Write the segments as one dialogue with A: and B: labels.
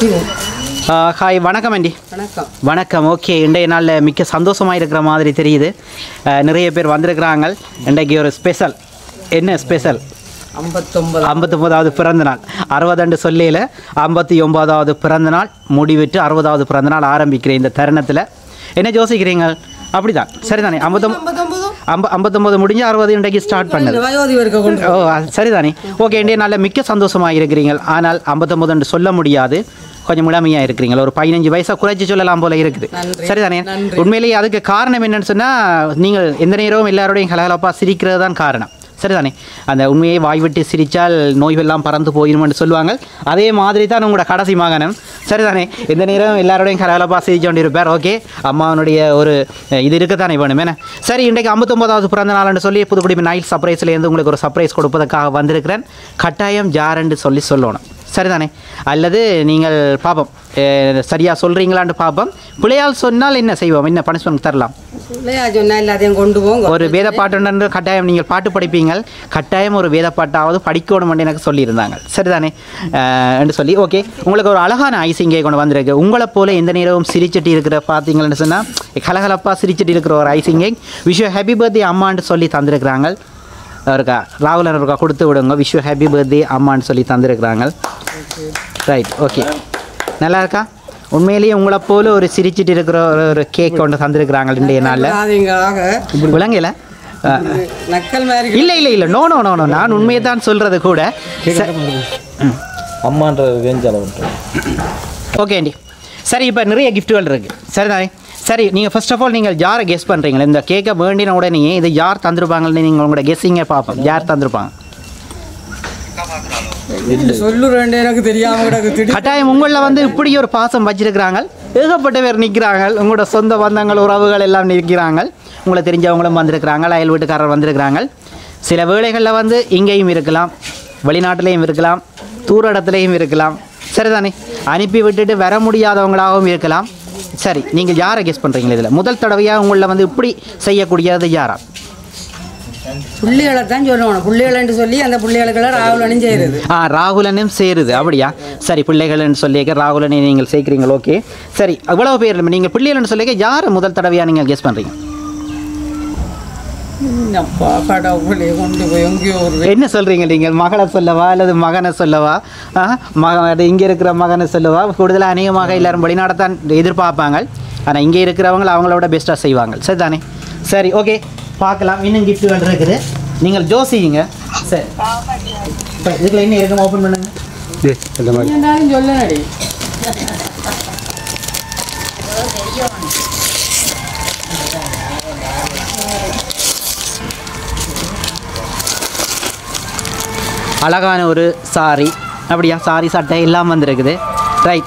A: Hi வணக்கம் aunty
B: வணக்கம்
A: வணக்கம் ஓகே இன்றைய நாளில் மிக்க சந்தோஷமாக இருக்கிற மாதிரி தெரியுது ஆ, நிறைய பேர் வந்திருக்கிறாங்க இன்றைக்கு ஒரு ஸ்பெஷல் என்ன ஸ்பெஷல்
B: ஐம்பத்தொன்பது
A: ஐம்பத்தொம்போதாவது பிறந்த நாள் அறுபதாண்டு சொல்லையில் ஐம்பத்தி ஒன்பதாவது பிறந்த நாள் முடிவிட்டு அறுபதாவது பிறந்த நாள் ஆரம்பிக்கிற இந்த தருணத்தில் என்ன யோசிக்கிறீங்க அப்படிதான் சரிதானே ஐம்பத்தொம்பது
B: ஐம்பத்தொன்பது
A: ஐம்ப ஐம்பத்தொம்பது முடிஞ்சு அறுபது இன்றைக்கு ஸ்டார்ட் பண்ணது
B: வயோதி இருக்க கொண்டு
A: ஓ அது சரிதானே ஓகே இன்றைய நாளில் மிக்க சந்தோஷமாக இருக்கிறீங்க ஆனால் ஐம்பத்தொம்பது என்று சொல்ல முடியாது கொஞ்சம் இளமையாக இருக்கிறீங்க ஒரு பதினஞ்சு வயசாக குறைச்சி சொல்லலாம் போல இருக்குது
B: நன்றி.
A: சரிதானே
B: நன்றி.
A: உண்மையிலேயே அதுக்கு காரணம் என்னன்னு சொன்னால் நீங்கள் எந்த நேரமும் எல்லாரோடையும் கலகலப்பாக சிரிக்கிறது தான் காரணம் சரிதானே அந்த உண்மையை வாய் விட்டு சிரித்தால் நோய்வெல்லாம் பறந்து போயிடும்னு சொல்லுவாங்க அதே மாதிரி தான் உங்களோட கடைசி மகனும் சரிதானே எந்த நேரம் எல்லாரோடையும் கலகலப்பாக சிரிச்சு கொண்டு இருப்பார் ஓகே அம்மாவனுடைய ஒரு அஹ், இது இருக்கத்தானே வேணும் என்ன சரி இன்றைக்கு ஐம்பத்தொம்போதாவது பிறந்த நாள்னு சொல்லி புதுக்குடி நைட் சர்ப்ரைஸ்லேருந்து உங்களுக்கு ஒரு சர்ப்ரைஸ் கொடுப்பதற்காக வந்திருக்கிறேன் கட்டாயம் ஜாரண்டு சொல்லி சொல்லணும் சரிதானே அல்லது நீங்கள் பார்ப்போம் அஹ், சரியா சொல்கிறீங்களான்னு பார்ப்போம் பிள்ளையால் சொன்னால் என்ன செய்வோம் என்ன பனிஷ்மெண்ட் தரலாம்
B: இல்லையா சொன்னா எல்லாத்தையும் கொண்டு போங்க
A: ஒரு வேத பாட்டு கட்டாயம் நீங்கள் பாட்டு படிப்பீங்கள் கட்டாயம் ஒரு வேத பாட்டாவது படிக்கணும்னு எனக்கு சொல்லியிருந்தாங்க சரிதானே அஹ், என்று சொல்லி ஓகே உங்களுக்கு ஒரு அழகான ஐஸ் இங்கே கொண்டு வந்திருக்கு உங்களை போல எந்த நேரமும் சிரிச்சிட்டு இருக்கிற பார்த்தீங்கன்னு சொன்னால் கலகலப்பாக சிரிச்சிட்டு இருக்கிற ஒரு ஐஸ் இங்கே விஷ் ஹாப்பி பர்த்டே அம்மான்னு சொல்லி தந்திருக்கிறாங்க இருக்கா ராகுலன் இருக்கா கொடுத்து விடுங்க விஷ் ஹாப்பி பர்த்டே அம்மான்னு சொல்லி தந்திருக்கிறாங்க ரைட் ஓகே நல்லா இருக்கா உண்மையிலேயே உங்களை போல ஒரு சிரிச்சிட்டு இருக்கிற ஒரு- ஒரு கேக் கொண்டு தந்திருக்கிறாங்க இன்றைய நாளில்
B: அதுங்க ஆக
A: விளங்கல
B: நக்கல் மாதிரி
A: இல்ல இல்ல இல்ல நோ நோ நோ நோ நான் உண்மையை தான் சொல்றது கூட
C: அம்மான்ற ரேஞ்ச் அளவு
A: ஓகே ஆண்டி சரி இப்போ நிறைய கிஃப்ட்டுகள் இருக்கு சரிதானே சரி நீங்கள் ஃபர்ஸ்ட் ஆஃப் ஆல் நீங்கள் யாரை கெஸ் பண்ணுறீங்களா இந்த கேக்கை வேண்டின உடனே இது யார் தந்திருப்பாங்கன்னு நீங்கள் உங்களோட கெஸ்ஸிங்கை பார்ப்போம் யார் தந்திருப்பாங்க
B: சொல்லுறேன் எனக்கு தெரியாம கிடக்கு திடீர்
A: கட்டாயம் உங்களில் வந்து இப்படி ஒரு பாசம் வச்சிருக்கிறாங்க ஏகப்பட்ட பேர் நிற்கிறாங்க உங்களோட சொந்த பந்தங்கள் உறவுகள் எல்லாம் நிற்கிறாங்க உங்களை தெரிஞ்சவங்களும் வந்திருக்கிறாங்க அயல் வீட்டுக்காரர் வந்திருக்கிறாங்க சில வேளைகளில் வந்து இங்கேயும் இருக்கலாம் வெளிநாட்டிலையும் இருக்கலாம் தூர இடத்துலையும் இருக்கலாம் சரிதானே அனுப்பி விட்டுட்டு வர முடியாதவங்களாகவும் இருக்கலாம் சரி நீங்கள் யாரை கெஸ் பண்ணுறீங்களா இதில் முதல் தடவையாக உங்களில் வந்து இப்படி செய்யக்கூடியது யாரா
B: புள்ளிகளை தான் சொல்லணும் புள்ளிகள்னு சொல்லி அந்த புள்ளிகளுக்கெல்லாம் ராகுல் அணிஞ்சு செய்யுது
A: ஆ ராகுலனும் சேருது அப்படியா சரி பிள்ளைகள்னு சொல்லிக்க ராகுலனை நீங்கள் சேர்க்குறீங்க ஓகே சரி அவ்வளோ பேர் நீங்கள் பிள்ளைகள்னு சொல்லிக்க யார் முதல் தடவையாக நீங்கள் கெஸ் பண்ணுறீங்க
B: அப்பா கடவுளே கொண்டு போய் எங்கேயோ ஒரு
A: என்ன சொல்கிறீங்க நீங்கள் மகளை சொல்லவா அல்லது மகனை சொல்லவா ஆ மக அது இங்கே இருக்கிற மகனை சொல்லவா கூடுதலாக அநேகமாக எல்லாரும் வெளிநாடத்தான் எதிர்பார்ப்பாங்க ஆனால் இங்கே இருக்கிறவங்க அவங்களோட பெஸ்ட்டாக செய்வாங்க சரி தானே சரி ஓகே பார்க்கலாம் இன்னும் கிஃப்ட்டுகள் இருக்குது நீங்கள் ஜோசிங்க சரி இப்போ இதுக்குள்ள என்ன இருக்கும் ஓப்பன் பண்ணுங்க
B: என்னடாலும் சொல்லணடி
A: அழகான ஒரு சாரி அப்படியா சாரி சட்டை எல்லாம் வந்திருக்குது ரைட்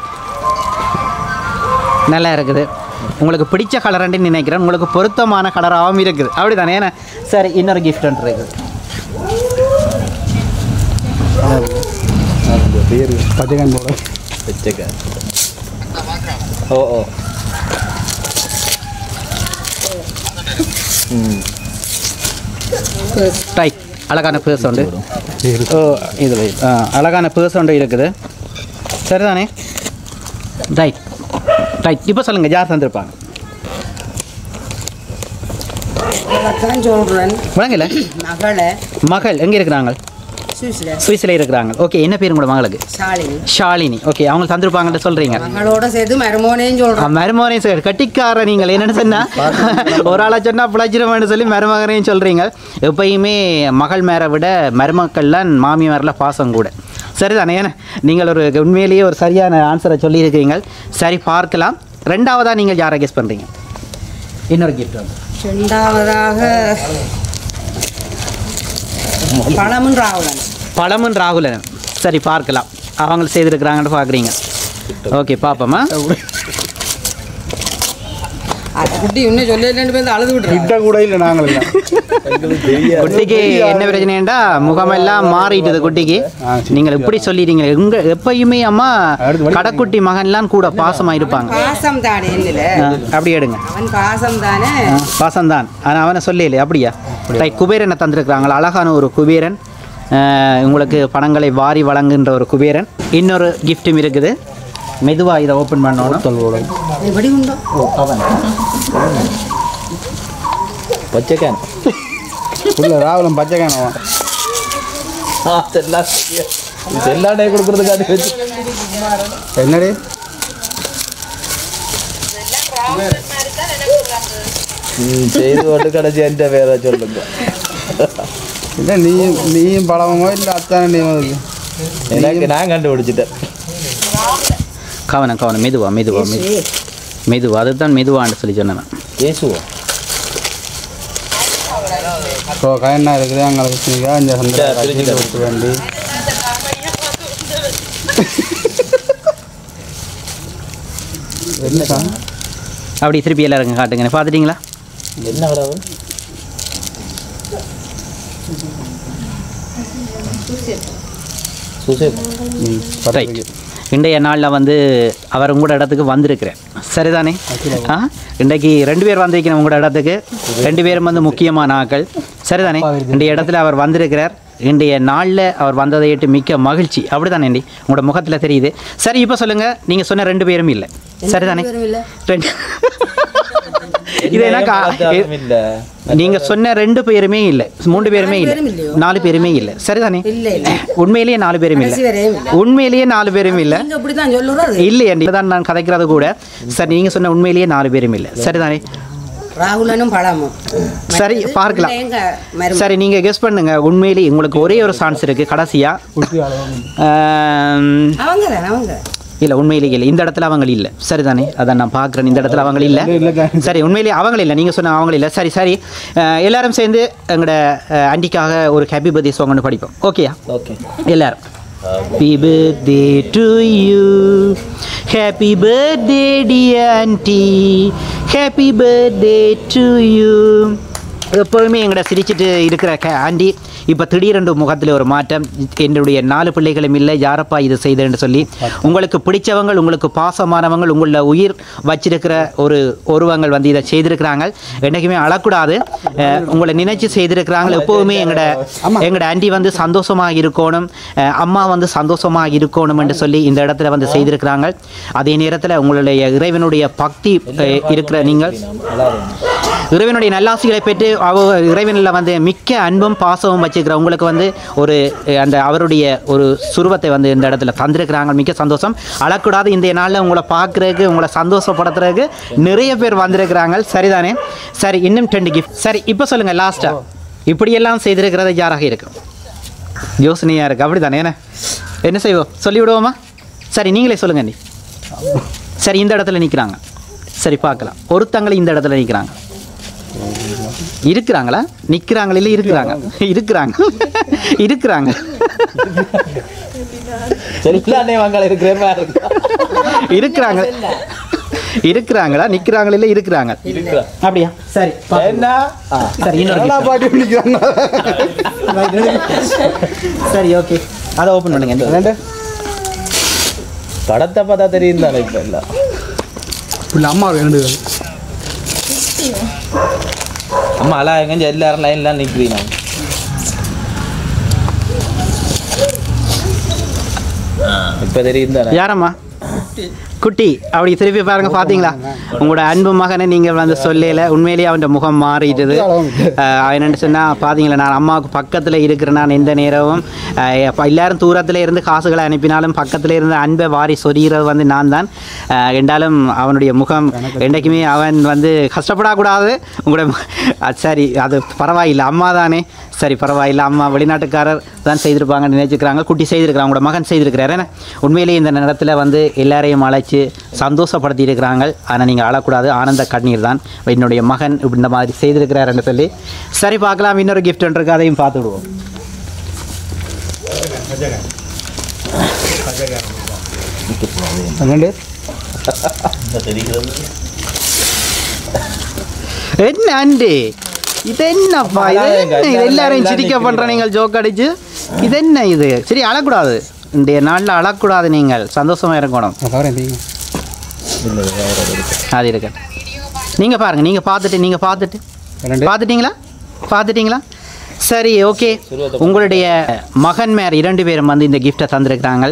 A: நல்லா இருக்குது உங்களுக்கு பிடிச்ச கலரன்னு நினைக்கிறேன் உங்களுக்கு பொருத்தமான கலராகவும் இருக்குது அப்படி தானே ஏன்னா சரி இன்னொரு gift ஒன்று இருக்குது
C: வெச்சக்க ஓ ஓ
A: ரைட் அழகான பேர்ஸ் உண்டு ஓ இது ஆ அழகான பேர்ஸ் உண்டு இருக்குது சரிதானே ரைட் ரைட் இப்போ சொல்லுங்கள் யார் தந்திருப்பாங்க
B: அதான் சொல்றேன்
A: விளங்கல
B: மகளை
A: மகள் எங்கே இருக்கிறாங்க
B: சுவிஸ்ல
A: சுவிஸில் இருக்கிறாங்க ஓகே என்ன பேர் உங்களோட மகளுக்கு
B: சாலினி
A: ஷாலினி ஓகே அவங்க தந்திருப்பாங்கன்னு சொல்கிறீங்க
B: மகளோட சேர்த்து மருமோனையும் சொல்றேன்
A: மருமகனையும் சார் கட்டிக்கார நீங்கள் என்னென்னு சொன்னால் ஒரு ஆளை சொன்னால் பிழைச்சிருவேன்னு சொல்லி மருமகனையும் சொல்கிறீங்க எப்பயுமே மகள் மேரை விட மருமக்கள்லாம் மாமி மேரில் பாசம் கூட சரிதானே ஏன்னா நீங்கள் ஒரு உண்மையிலேயே ஒரு சரியான ஆன்சரை சொல்லியிருக்கிறீங்க சரி பார்க்கலாம் ரெண்டாவதாக நீங்கள் யாரை கெஸ் பண்ணுறீங்க இன்னொரு கிஃப்ட் வந்து
B: ரெண்டாவதாக பழமும் ராகுலன்
A: பழமும் ராகுலனும் சரி பார்க்கலாம் அவங்க செய்திருக்கிறாங்கன்னு பார்க்குறீங்க ஓகே பார்ப்போமா
B: அது குட்டி இன்னும் சொல்லலன்னு போய் அழுது விட்டுறேன்
D: கிட்ட கூட இல்லை நாங்கள் இல்லை
C: எங்களுக்கு தெரியாது
A: குட்டிக்கு என்ன பிரச்சனைண்டா முகமெல்லாம் மாறிட்டுது குட்டிக்கு
D: ஆ, சரி.
A: நீங்கள் இப்படி சொல்லிடுறீங்க உங்க எப்பயுமே அம்மா கடைக்குட்டி மகன்லாம் கூட பாசமா இருப்பாங்க
B: பாசம் தானே என்னில
A: ஆ, அப்படி எடுங்க
B: அவன் பாசம் தானே
A: பாசம்தான் ஆனால் அவனை சொல்லல அப்படியா ரைட் குபேரனை தந்திருக்கிறாங்க அழகான ஒரு குபேரன் ஆ, உங்களுக்கு பணங்களை வாரி வழங்குகின்ற ஒரு குபேரன் இன்னொரு கிஃப்ட்டும் இருக்குது மெதுவாக இதை ஓப்பன் பண்ணணும்
B: இது வெடி உண்டோ
A: ஓ அவன்
C: பச்சைக்கான்
D: உள்ள ராவலம் பச்சை காணவான்
C: செல்லா செல்லாடே கொடுக்குறதுக்காண்டி வச்சு
D: என்னடி
C: ம், செய்து கொண்டு கடைசி என்ற பேரை சொல்லுங்க
D: இல்லை நீயும் நீயும் பழமோ இல்லை அத்தானே நீ வந்து
C: எனக்கு நான் கண்டுபிடிச்சிட்டேன்
A: கவனம் கவனம் மெதுவா மெதுவா மெது மெதுவா அதுதான் மெதுவான்னு சொல்லி சொன்னேன் நான்.
C: பேசுவோம்
D: இப்போ கயனா இருக்குது அங்கே வச்சுருக்கா இந்த
C: சரி,
D: சந்திர
C: பிரிச்சுட்டு
D: கொடுத்து வேண்டி என்னக்கா
A: அப்படி திருப்பி எல்லாருக்கும் காட்டுங்க பார்த்துட்டீங்களா
C: என்ன கடவு சுசேப்
D: ம்
A: ரைட் இன்றைய நாளில் வந்து அவர் உங்களோட இடத்துக்கு வந்திருக்கிறேன் சரிதானே ஆ இன்றைக்கு ரெண்டு பேர் வந்திருக்கிறேன் உங்களோட இடத்துக்கு ரெண்டு பேரும் வந்து முக்கியமான ஆட்கள் சரிதானே இன்றைய இடத்துல அவர் வந்திருக்கிறார் இன்றைய நாளில் அவர் வந்ததை ஏற்று மிக்க மகிழ்ச்சி அப்படிதானே தானே உங்களோட முகத்தில் தெரியுது சரி இப்போ சொல்லுங்கள் நீங்கள் சொன்ன ரெண்டு பேரும் இல்லை சரிதானே
B: பேரும் இல்ல
A: ரெண்டு இது எனக்கு
C: இல்ல
A: நீங்க சொன்ன ரெண்டு பேருமே இல்லை மூன்று பேருமே இல்லை
B: பேரும் இல்லையோ?
A: நாலு பேருமே இல்லை சரிதானே
B: இல்ல இல்ல
A: உண்மையிலேயே நாலு பேரும் இல்லை
B: கடைசி வரையும் இல்ல
A: உண்மையிலேயே நாலு பேரும் இல்லை
B: நீங்க இப்படித்தான் சொல்லுறது
A: இல்லை தான் நான் கதைக்கிறது கூட சரி நீங்க சொன்ன உண்மையிலேயே நாலு பேரும் இல்லை சரிதானே
B: ராகுலனும் பழமும்
A: சரி பார்க்கலாம்
B: எங்க மரும
A: சரி நீங்க கெஸ் பண்ணுங்க உண்மையிலேயே உங்களுக்கு ஒரே ஒரு சான்ஸ் இருக்கு கடைசியா ஆம்,
B: அவங்க தான் அவங்க
A: இல்ல உண்மையிலேயே இல்லை இந்த இடத்துல அவங்க இல்லை சரிதானே அதான் நான் பார்க்குறேன் இந்த இடத்துல அவங்க இல்லை சரி உண்மையிலேயே அவங்க இல்லை நீங்கள் சொன்ன அவங்க இல்லை சரி சரி அஹ், எல்லாரும் சேர்ந்து எங்களோட அஹ், ஆண்டிக்காக ஒரு ஹாப்பி பர்த்டே சாங் ஒன்று படிப்போம் ஓகேயா
C: ஓகே
A: எல்லாரும் happy birthday to you happy birthday dear aunty happy birthday to you எப்போதுமே எங்கட சிரிச்சிட்டு இருக்கிற க ஆண்டி இப்போ திடீரென்று முகத்தில் ஒரு மாற்றம் என்னுடைய நாலு பிள்ளைகளும் இல்லை யாரப்பா இது செய்தேன்னு சொல்லி உங்களுக்கு பிடிச்சவங்க உங்களுக்கு பாசமானவங்க உங்கள உயிர் வச்சிருக்கிற ஒரு ஒருவங்கள் வந்து இதை செய்திருக்கிறாங்க என்றைக்குமே அழக்கூடாது அஹ், உங்களை நினைச்சு செய்திருக்கிறாங்க எப்போவுமே எங்கட எங்கட ஆண்டி வந்து சந்தோஷமாக இருக்கணும் அஹ், அம்மா வந்து சந்தோஷமாக இருக்கணும் என்று சொல்லி இந்த இடத்துல வந்து செய்திருக்கிறாங்க அதே நேரத்தில் உங்களுடைய இறைவனுடைய பக்தி அஹ், இருக்கிற நீங்கள் இறைவனுடைய நல்லாசிகளை பெற்று அவ இறைவனில் வந்து மிக்க அன்பும் பாசமும் வச்சுக்கிற உங்களுக்கு வந்து ஒரு அஹ், அந்த அவருடைய ஒரு சுருவத்தை வந்து இந்த இடத்துல தந்திருக்கிறாங்க மிக்க சந்தோஷம் அழக்கூடாது இந்த நாளில் உங்களை பார்க்குறதுக்கு உங்களை சந்தோஷப்படுத்துறதுக்கு நிறைய பேர் வந்திருக்கிறாங்க சரிதானே சரி இன்னும் டென் கிஃப்ட் சரி இப்போ சொல்லுங்கள் லாஸ்ட்டாக இப்படியெல்லாம் செய்திருக்கிறது யாராக இருக்கும் யோசனையாக இருக்குது அப்படி தானே என்ன என்ன செய்வோம் சொல்லி விடுவோமா சரி நீங்களே சொல்லுங்க நீ சரி இந்த இடத்துல நிற்கிறாங்க சரி பார்க்கலாம் ஒருத்தங்களை இந்த இடத்துல நிற்கிறாங்க இருக்கிறாங்களா நிற்கிறாங்களா இல்லை இருக்கிறாங்க இருக்கிறாங்க இருக்கிறாங்க
C: சரி பிள்ளானே வாங்கல இருக்கிற மாதிரி இருக்கா
A: இருக்கிறாங்க இருக்கிறாங்களா நிற்கிறாங்களா இல்லை இருக்கிறாங்க
C: இருக்கிறா
A: அப்படியா சரி
C: என்ன ஆ.
A: சரி இன்னொரு
D: நல்லா
A: gift.
D: பாட்டி நிற்கிறாங்க
A: சரி ஓகே அதை ஓப்பன் பண்ணுங்க
D: ரெண்டு
C: படத்தை பார்த்தா தெரியும் தானே இப்ப எல்லாம்
D: இல்லை அம்மா ரெண்டு
C: அம்மா அலா எங்க எல்லாரும் லைன்லாம் நிக்கிறீங்க இப்ப தெரியும் தானே
A: யாரம்மா குட்டி அப்படி திருப்பி பாருங்க பாத்தீங்களா உங்களோட அன்பு மகனை நீங்க வந்து சொல்லல உண்மையிலேயே அவன் முகம் மாறிடுது அஹ் அவன் என்னன்னு சொன்னா பாத்தீங்களா நான் அம்மாவுக்கு பக்கத்துல இருக்கிறேன் நான் எந்த நேரமும் அஹ் அப்ப எல்லாரும் தூரத்துல இருந்து காசுகளை அனுப்பினாலும் பக்கத்துல இருந்து அன்பை வாரி சொரிகிறது வந்து நான் தான் அஹ் என்றாலும் அவனுடைய முகம் என்றைக்குமே அவன் வந்து கஷ்டப்படக்கூடாது உங்களோட மு- அஹ் சரி அது பரவாயில்லை அம்மா தானே சரி பரவாயில்லை அம்மா வெளிநாட்டுக்காரர் தான் செய்திருப்பாங்கன்னு நினைச்சுக்கிறாங்க குட்டி செய்திருக்கிறாங்க உங்களோட மகன் செய்திருக்கிறாரு என்ன உண்மையிலேயே இந்த நேரத்தில் வந்து எல்லாரையும் அழைச்சி சந்தோஷப்படுத்தி இருக்கிறாங்க ஆனால் நீங்கள் அழக்கூடாது ஆனந்த கண்ணீர் தான் என்னுடைய மகன் இப்படி இந்த மாதிரி செய்திருக்கிறாருன்னு சொல்லி சரி பார்க்கலாம் இன்னொரு கிஃப்ட் ஒன்று இருக்கு அதையும் பார்த்து விடுவோம்
D: ரெண்டு
A: என்ன அண்டு இது என்னப்பா இது என்ன இது எல்லாரையும் சிரிக்க பண்ற நீங்கள் ஜோக் அடிச்சு இது என்ன இது சரி அழக்கூடாது இன்றைய நாளில் அழக்கூடாது நீங்கள் சந்தோஷமா இருக்கணும்
D: தவிர தீங்க
A: அது இருக்கு நீங்கள் பாருங்க நீங்கள் பார்த்துட்டு நீங்கள் பார்த்துட்டு
D: ரெண்டு
A: பார்த்துட்டீங்களா பார்த்துட்டீங்களா சரி ஓகே உங்களுடைய மகன்மார் இரண்டு பேரும் வந்து இந்த கிஃப்ட்டை தந்திருக்கிறாங்க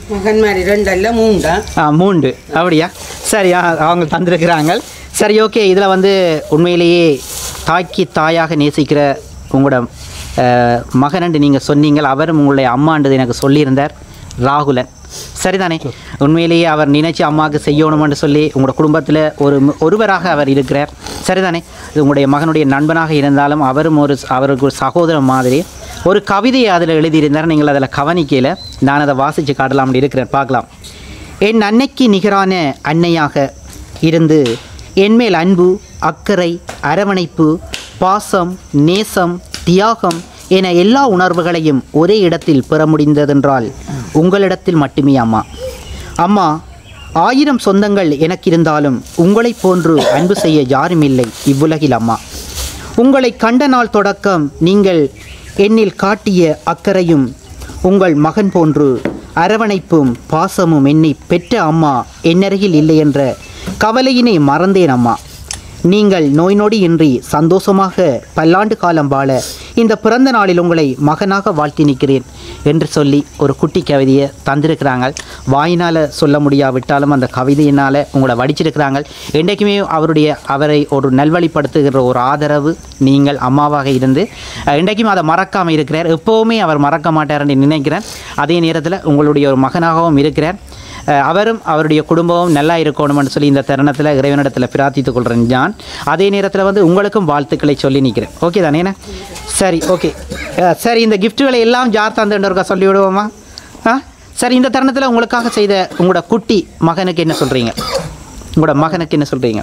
B: மகன் மாதிரி ரெண்டு அல்ல மூண்டா
A: ஆ மூண்டு அப்படியா சரி ஆ, அவங்க தந்திருக்கிறாங்க சரி ஓகே இதில் வந்து உண்மையிலேயே தாய்க்கு தாயாக நேசிக்கிற உங்களோட அஹ், மகனண்டு நீங்கள் சொன்னீங்கள் அவரும் உங்களுடைய அம்மான்றது எனக்கு சொல்லியிருந்தார் ராகுலன் சரிதானே உண்மையிலேயே அவர் நினைச்சு அம்மாவுக்கு செய்யணும்னு சொல்லி உங்களோட குடும்பத்தில் ஒரு ம- ஒருவராக அவர் இருக்கிறார் சரிதானே இது உங்களுடைய மகனுடைய நண்பனாக இருந்தாலும் அவரும் ஒரு அவருக்கு ஒரு சகோதரன் மாதிரி ஒரு கவிதையை அதில் எழுதியிருந்தார் நீங்கள் அதில் கவனிக்கையில் நான் அதை வாசித்து காட்டலாம்னு இருக்கிறேன் பார்க்கலாம் என் அன்னைக்கு நிகரான அன்னையாக இருந்து என்மேல் அன்பு அக்கறை அரவணைப்பு பாசம் நேசம் தியாகம் என எல்லா உணர்வுகளையும் ஒரே இடத்தில் பெற முடிந்ததென்றால் உங்களிடத்தில் மட்டுமே அம்மா அம்மா ஆயிரம் சொந்தங்கள் எனக்கு இருந்தாலும் உங்களைப் போன்று அன்பு செய்ய யாரும் இல்லை இவ்வுலகில் அம்மா உங்களை கண்ட நாள் தொடக்கம் நீங்கள் என்னில் காட்டிய அக்கறையும் உங்கள் மகன் போன்று அரவணைப்பும் பாசமும் என்னை பெற்ற அம்மா என்னருகில் இல்லை என்ற கவலையினை மறந்தேன் அம்மா நீங்கள் நோய் நொடி இன்றி சந்தோஷமாக பல்லாண்டு காலம் வாழ இந்த பிறந்த நாளில் உங்களை மகனாக வாழ்த்தி நிற்கிறேன் என்று சொல்லி ஒரு குட்டி கவிதையை தந்திருக்கிறாங்க வாயினால் சொல்ல முடியாவிட்டாலும் அந்த கவிதையினால் உங்களை வடிச்சிருக்கிறாங்க என்றைக்குமே அவருடைய அவரை ஒரு நல்வழிப்படுத்துகிற ஒரு ஆதரவு நீங்கள் அம்மாவாக இருந்து அஹ், என்றைக்கும் அதை மறக்காமல் இருக்கிறார் எப்போவுமே அவர் மறக்க மாட்டார்னு நினைக்கிறேன் அதே நேரத்தில் உங்களுடைய ஒரு மகனாகவும் இருக்கிறார் அஹ் அவரும் அவருடைய குடும்பமும் நல்லா இருக்கணும்னு சொல்லி இந்த தருணத்தில் இறைவனிடத்தில் பிரார்த்தித்துக் கொள்கிறேன் நான் அதே நேரத்தில் வந்து உங்களுக்கும் வாழ்த்துக்களை சொல்லி நிற்கிறேன் ஓகே தானே என்ன? சரி ஓகே அஹ் சரி இந்த கிஃப்ட்டுகளை எல்லாம் ஜார் தந்துட்டு இருக்கா சொல்லி விடுவோமா ஆ சரி இந்த தருணத்தில் உங்களுக்காக செய்த உங்களோட குட்டி மகனுக்கு என்ன சொல்கிறீங்க உங்களோட மகனுக்கு என்ன சொல்கிறீங்க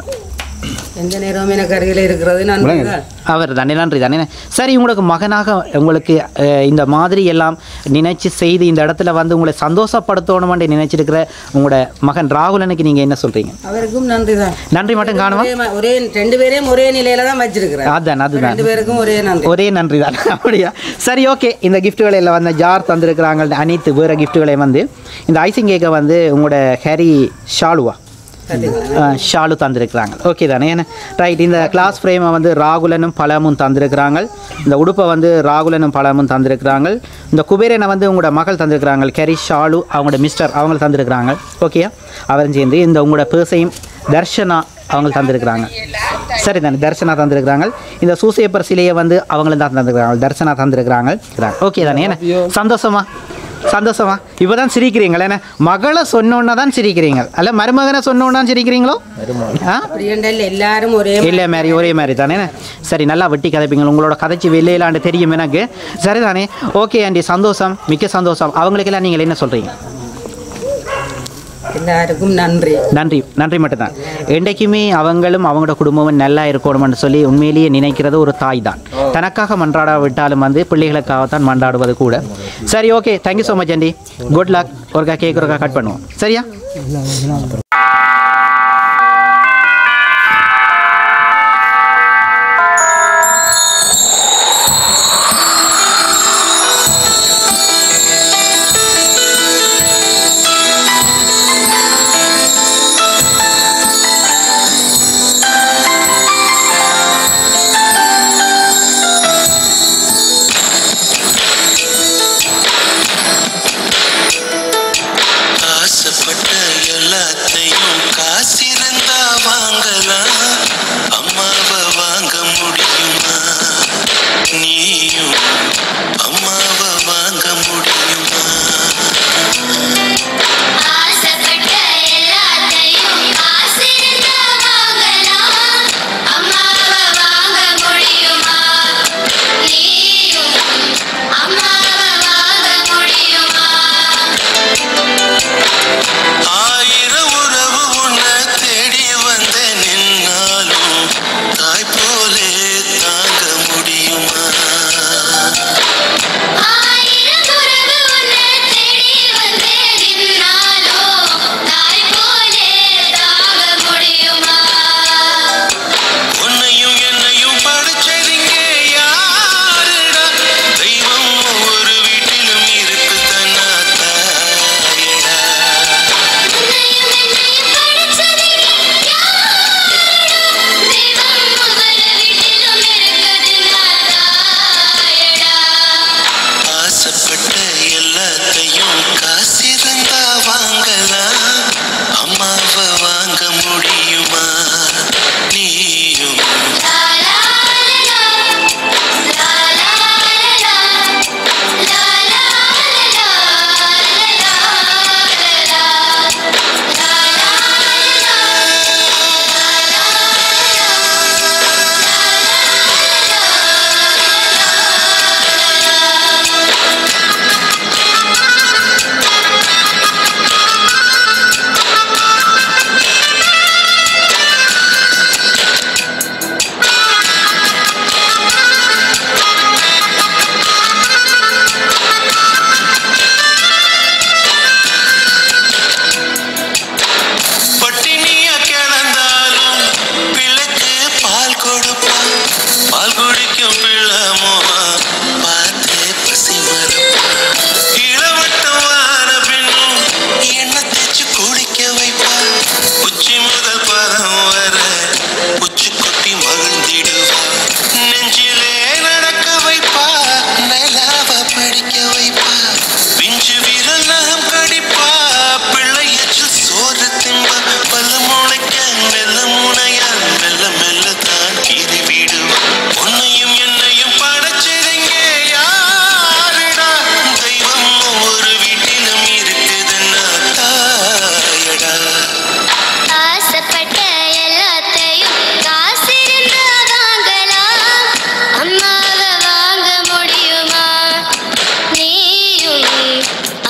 B: எந்த நேரமும் எனக்கு அருகில் இருக்கிறது நான்
A: அவர் தானே நன்றி தானே சரி உங்களுக்கு மகனாக உங்களுக்கு அஹ், இந்த மாதிரி எல்லாம் நினைச்சு செய்து இந்த இடத்துல வந்து உங்களை சந்தோஷப்படுத்தணும்னு நினைச்சிருக்கிற உங்களோட மகன் ராகுலனுக்கு நீங்கள் என்ன சொல்கிறீங்க
B: அவருக்கும் நன்றி தான்
A: நன்றி மட்டும் காணுமா
B: ஒரே ம- ஒரே ரெண்டு பேரையும் ஒரே நிலையில தான் வச்சிருக்கிறேன்
A: அதான் அதுதான்
B: ரெண்டு பேருக்கும் ஒரே நன்றி
A: ஒரே நன்றி தான் அப்படியா சரி ஓகே இந்த கிஃப்ட்டுகளை எல்லாம் வந்து ஜார் தந்திருக்கிறாங்க அனைத்து வேறு கிஃப்ட்டுகளை வந்து இந்த ஐசிங் கேக்கை வந்து உங்களோட ஹரி ஷாலுவா
B: பார்த்தீங்களா?
A: ஆ, ஷாலு தந்திருக்கிறாங்க ஓகே தானே ஏன்னா ரைட் இந்த கிளாஸ் ஃப்ரேமை வந்து ராகுலனும் பழமும் தந்திருக்கிறாங்க இந்த உடுப்பை வந்து ராகுலனும் பழமும் தந்திருக்கிறாங்க இந்த குபேரனை வந்து உங்களோட மகள் தந்திருக்கிறாங்க கெரி ஷாலு அவங்களோட மிஸ்டர் அவங்க தந்திருக்கிறாங்க ஓகேயா அவரும் சேர்ந்து இந்த உங்களோட பேசையும் தர்ஷனா அவங்க தந்திருக்கிறாங்க சரி தானே தர்ஷனா தந்திருக்கிறாங்க இந்த சூசேப்பர் சிலையை வந்து அவங்களும் தான் தந்திருக்கிறாங்க தர்ஷனா தந்திருக்கிறாங்க ஓகே தானே என்ன சந்தோஷமா சந்தோஷமா இப்போ தான் சிரிக்கிறீங்களா என்ன மகளை சொன்னோன்னா தான் சிரிக்கிறீங்க அல்ல மருமகனை சொன்னோன்னா சிரிக்கிறீங்களோ ஆ
B: அப்படி என்றால் எல்லாரும் ஒரே
A: இல்லை மாதிரி ஒரே மாதிரி தானே சரி நல்லா வெட்டி கதைப்பீங்க உங்களோட கதைச்சி வெளியிலாண்டு தெரியும் எனக்கு சரிதானே ஓகே ஆண்டி சந்தோஷம் மிக்க சந்தோஷம் அவங்களுக்கெல்லாம் நீங்கள் என்ன சொல்கிறீங்க
B: எல்லாருக்கும் நன்றி
A: நன்றி நன்றி மட்டும்தான் என்றைக்குமே அவங்களும் அவங்களோட குடும்பமும் நல்லா இருக்கணும்னு சொல்லி உண்மையிலேயே நினைக்கிறது ஒரு தாய் தான் தனக்காக மன்றாட விட்டாலும் வந்து பிள்ளைகளுக்காகத்தான் மன்றாடுவது கூட சரி okay thank you so much aunty good luck ஒருக்கா கேக் ஒருக்கா கட் பண்ணுவோம் சரியா
E: ஆசைப்பட்ட எல்லாத்தையும்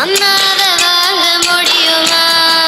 E: அம்மாவை வாங்க முடியுமா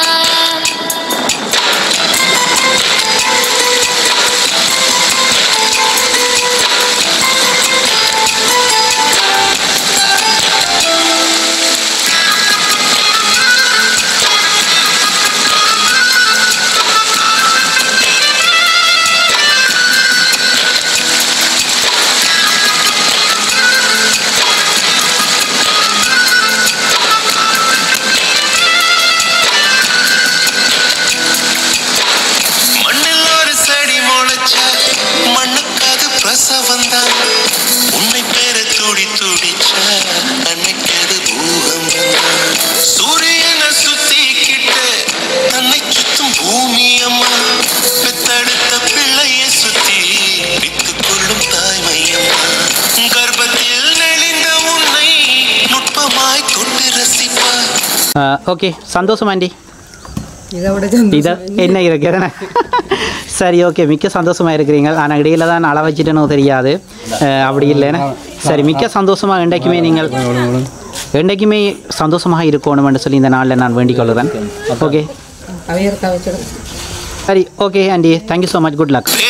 F: மண்ணில் ஒரு செடி முளைச்சா மண்ணுக்கு அது பிரசவம் தான் உன்னை பேர துடி துடிச்சா அன்னைக்கு அது பூகம்பம் தான் சூரியனை சுத்திக்கிட்டு தன்னை சுத்தும் பூமி அம்மா பெத்தெடுத்த பிள்ளைய சுத்தி வித்துக் கொள்ளும் தாய்மை அம்மா கர்ப்பத்தில் நெளிந்த உன்னை நுட்பமாய் தொட்டு ரசிப்பா
A: ஓகே சந்தோஷம் ஆண்டி
B: இதை விட
A: இதை என்ன இருக்கு எதனா? சரி ஓகே மிக்க சந்தோஷமா இருக்கிறீங்க ஆனால் இடையில தான் அள வச்சுட்டேனோ தெரியாது அஹ், அப்படி இல்லைன்னா சரி மிக்க சந்தோஷமா என்றைக்குமே நீங்கள் என்றைக்குமே சந்தோஷமாக இருக்கணும்னு சொல்லி இந்த நாளில் நான் வேண்டிக் கொள்கிறேன் ஓகே
B: அவையர்க்கா வச்சிடும்
A: சரி okay aunty thank you so much good luck